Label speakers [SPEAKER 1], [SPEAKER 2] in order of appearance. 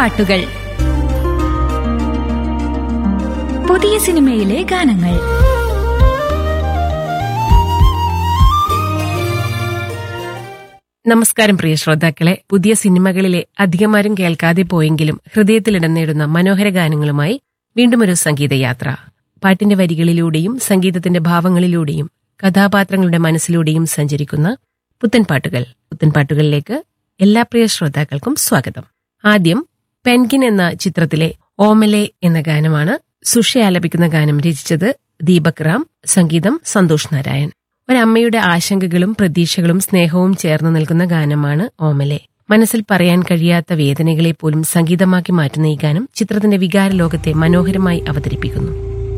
[SPEAKER 1] പാട്ടുകൾ പുതിയ സിനിമയിലെ ഗാനങ്ങൾ
[SPEAKER 2] നമസ്കാരം പ്രിയ ശ്രോതാക്കളെ പുതിയ സിനിമകളിലെ അധികമാരും കേൾക്കാതെ പോയെങ്കിലും ഹൃദയത്തിലിടം നേടുന്ന മനോഹര ഗാനങ്ങളുമായി വീണ്ടും ഒരു സംഗീതയാത്ര പാട്ടിന്റെ വരികളിലൂടെയും സംഗീതത്തിന്റെ ഭാവങ്ങളിലൂടെയും കഥാപാത്രങ്ങളുടെ മനസ്സിലൂടെയും സഞ്ചരിക്കുന്ന പുത്തൻ പാട്ടുകൾ പുത്തൻ പാട്ടുകളിലേക്ക് എല്ലാ പ്രിയ ശ്രോതാക്കൾക്കും സ്വാഗതം ആദ്യം പെൻഗിൻ എന്ന ചിത്രത്തിലെ ഓമലെ എന്ന ഗാനമാണ് സുഷി ആലപിക്കുന്ന ഗാനം രചിച്ചത് ദീപക് റാം സംഗീതം സന്തോഷ് നാരായൺ ഒരമ്മയുടെ ആശങ്കകളും പ്രതീക്ഷകളും സ്നേഹവും ചേർന്ന് നിൽക്കുന്ന ഗാനമാണ് ഓമലെ മനസ്സിൽ പറയാൻ കഴിയാത്ത വേദനകളെ പോലും സംഗീതമാക്കി മാറ്റുന്ന ഈ ഗാനം ചിത്രത്തിന്റെ വികാര ലോകത്തെ മനോഹരമായി അവതരിപ്പിക്കുന്നു